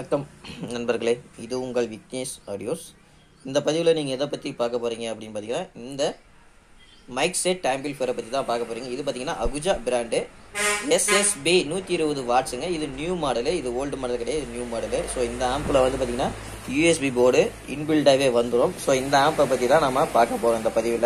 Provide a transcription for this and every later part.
வணக்கம் நண்பர்களே இது உங்கள் விக்னேஷ் ஆடியோஸ் இந்த பதிவில் நீங்கள் எதை பற்றி பார்க்க போகிறீங்க அப்படின்னு பார்த்தீங்கன்னா இந்த மைக் செட் ஆம்பிள்ஃபேரை பற்றி தான் பார்க்க போகிறீங்க இது பார்த்தீங்கன்னா அகுஜா பிராண்டு எஸ்எஸ்பி நூற்றி இருபது வாட்ஸுங்க இது நியூ மாடலு இது ஓல்டு மாடல் கிடையாது இது நியூ மாடலு ஸோ இந்த ஆம்பில் வந்து பார்த்தீங்கன்னா யூஎஸ்பி போர்டு இன்பில்டாகவே வந்துடும் ஸோ இந்த ஆம்பை பற்றி தான் நம்ம பார்க்க போகிறோம் இந்த பதிவில்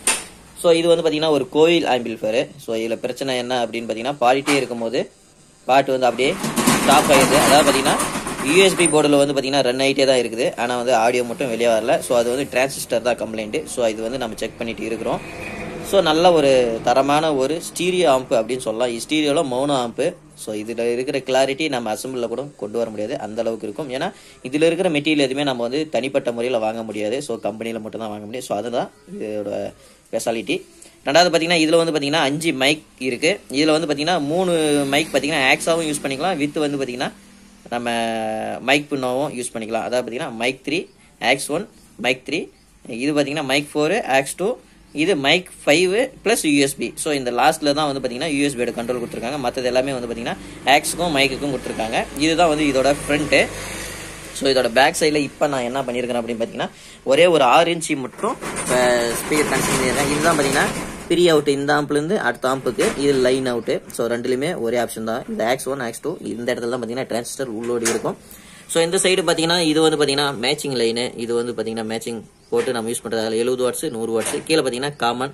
ஸோ இது வந்து பார்த்தீங்கன்னா ஒரு கோயில் ஆம்பிள்ஃபேரு ஸோ இதில் பிரச்சனை என்ன அப்படின்னு பார்த்தீங்கன்னா பாடிட்டே இருக்கும்போது பாட்டு வந்து அப்படியே ஸ்டாப் ஆகிடுது அதாவது பார்த்தீங்கன்னா யூஎஸ்பி போர்டில் வந்து பார்த்தீங்கன்னா ரன் ஆகிட்டே தான் இருக்குது ஆனால் வந்து ஆடியோ மட்டும் வெளியே வரல ஸோ அது வந்து டிரான்சிஸ்டர் தான் கம்ப்ளைண்ட்டு ஸோ இது வந்து நம்ம செக் பண்ணிட்டு இருக்கிறோம் ஸோ நல்ல ஒரு தரமான ஒரு ஸ்டீரியோ ஆம்பு அப்படின்னு சொல்லலாம் ஸ்டீரியோவில் மௌனோ ஆம்பு ஸோ இதில் இருக்கிற கிளாரிட்டி நம்ம அசம்பிளில் கூட கொண்டு வர முடியாது அந்த அளவுக்கு இருக்கும் ஏன்னா இதில் இருக்கிற மெட்டீரியல் எதுவுமே நம்ம வந்து தனிப்பட்ட முறையில் வாங்க முடியாது ஸோ கம்பெனியில் மட்டும் தான் வாங்க முடியும் ஸோ அதுதான் இதோட ஸ்பெஷாலிட்டி ரெண்டாவது பார்த்தீங்கன்னா இதில் வந்து பார்த்தீங்கன்னா அஞ்சு மைக் இருக்குது இதில் வந்து பார்த்தீங்கன்னா மூணு மைக் பார்த்தீங்கன்னா ஆக்ஸாவும் யூஸ் பண்ணிக்கலாம் வித் வந்து பார்த்தீங்கன்னா நம்ம மைக் பின்னோவும் யூஸ் பண்ணிக்கலாம் அதாவது பார்த்தீங்கன்னா mic three aux one mic three இது பார்த்தீங்கன்னா மைக் ஃபோரு ஆக்ஸ் டூ இது mic five plus USB so இந்த லாஸ்ட்டில் தான் வந்து பார்த்தீங்கன்னா யூஎஸ்பியோட கண்ட்ரோல் கொடுத்துருக்காங்க மற்றது எல்லாமே வந்து பார்த்தீங்கன்னா ஆக்ஸுக்கும் மைக்குக்கும் கொடுத்துருக்காங்க இதுதான் வந்து இதோட ஃப்ரண்ட்டு ஸோ இதோட பேக் சைடில் இப்போ நான் என்ன பண்ணியிருக்கிறேன் அப்படின்னு பார்த்தீங்கன்னா ஒரே ஒரு ஆறு இன்ச்சி மட்டும் ஸ்பீக்கர் கனெக்ட் பண்ணியிருக்கேன் இதுதான் பார்த்தீங்கன்னா பிரி அவுட் இந்த ஆம்ப்லேருந்து அடுத்த ஆம்புக்கு இது லைன் அவுட்டு ஸோ ரெண்டுலையுமே ஒரே ஆப்ஷன் தான் இந்த ஆக்ஸ் ஒன் ஆக்ஸ் டூ இந்த இடத்துல தான் பார்த்தீங்கன்னா டிரான்சிஸ்டர் உள்ளோடி இருக்கும் ஸோ இந்த சைடு பார்த்தீங்கன்னா இது வந்து பார்த்தீங்கன்னா மேட்சிங் லைனு இது வந்து பார்த்தீங்கன்னா மேட்சிங் போட்டு நம்ம யூஸ் பண்ணுறது அதில் எழுபது வாட்ஸ் நூறு வாட்ஸ் கீழே பார்த்தீங்கன்னா காமன்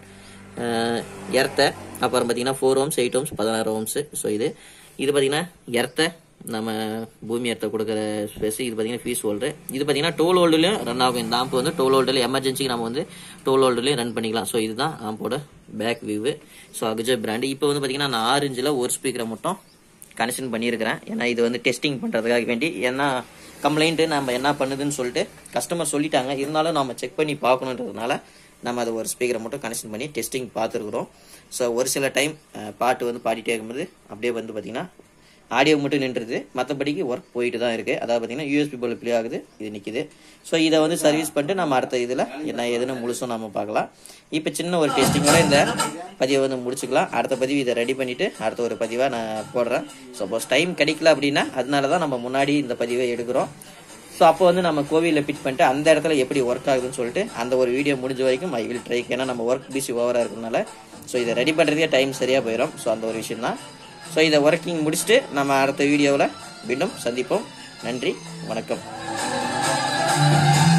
எர்த்த அப்புறம் பார்த்தீங்கன்னா ஃபோர் ஓம்ஸ் எயிட் ஓம்ஸ் பதினாறு ஓம்ஸு ஸோ இது இது பார்த்தீங்கன்னா எர்த்த நம்ம பூமி எர்த்த கொடுக்குற ஸ்பேஸ் இது பார்த்தீங்கன்னா ஃபீஸ் ஹோல்டர் இது பார்த்தீங்கன்னா டோல் ஹோல்டர்லையும் ரன் ஆகும் இந்த ஆம்ப் வந்து டோல் ஹோல்டர்ல எமர்ஜென்சிக்கு நம்ம வந்து டோல் ஹோல்டர்லையும் ரன் பண்ணிக்கலாம் ஸோ இதுதான் ஆம்போட back view so Ahuja brand இப்போ வந்து பார்த்தீங்கன்னா நான் ஆரஞ்சில் ஒரு ஸ்பீக்கரை மட்டும் கனெக்ஷன் பண்ணியிருக்கிறேன் ஏன்னா இது வந்து டெஸ்டிங் பண்ணுறதுக்காக வேண்டி ஏன்னா கம்ப்ளைண்ட்டு நம்ம என்ன பண்ணுதுன்னு சொல்லிட்டு கஸ்டமர் சொல்லிட்டாங்க இருந்தாலும் நம்ம செக் பண்ணி பார்க்கணுன்றதுனால நம்ம அதை ஒரு ஸ்பீக்கரை மட்டும் கனெக்ஷன் பண்ணி டெஸ்டிங் பார்த்துருக்குறோம் ஸோ ஒரு சில டைம் பாட்டு வந்து பாடிட்டே இருக்கும்போது அப்படியே வந்து பார்த்தீங்கன்னா ஆடியோ மட்டும் நின்றுது மற்றபடிக்கு ஒர்க் போயிட்டு தான் இருக்குது அதாவது பார்த்தீங்கன்னா யூஎஸ்பி போல் ப்ளே ஆகுது இது நிற்கிது ஸோ இதை வந்து சர்வீஸ் பண்ணிட்டு நம்ம அடுத்த இதில் என்ன எதுன்னு முழுசும் நம்ம பார்க்கலாம் இப்போ சின்ன ஒரு டெஸ்டிங்கோட இந்த பதிவை வந்து முடிச்சுக்கலாம் அடுத்த பதிவு இதை ரெடி பண்ணிவிட்டு அடுத்த ஒரு பதிவாக நான் போடுறேன் சப்போஸ் டைம் கிடைக்கல அப்படின்னா அதனால தான் நம்ம முன்னாடி இந்த பதிவை எடுக்கிறோம் ஸோ அப்போ வந்து நம்ம கோவிலில் பிட் பண்ணிட்டு அந்த இடத்துல எப்படி ஒர்க் ஆகுதுன்னு சொல்லிட்டு அந்த ஒரு வீடியோ முடிஞ்ச வரைக்கும் ஐ வில் ட்ரை ஏன்னா நம்ம ஒர்க் பிஸி ஓவராக இருக்கிறதுனால ஸோ இதை ரெடி பண்ணுறதுக்கே டைம் சரியாக போயிடும் ஸோ அந்த ஒரு விஷயம் தான் ஸோ இதை ஒர்க்கிங் முடிச்சுட்டு நம்ம அடுத்த வீடியோவில் மீண்டும் சந்திப்போம் நன்றி வணக்கம்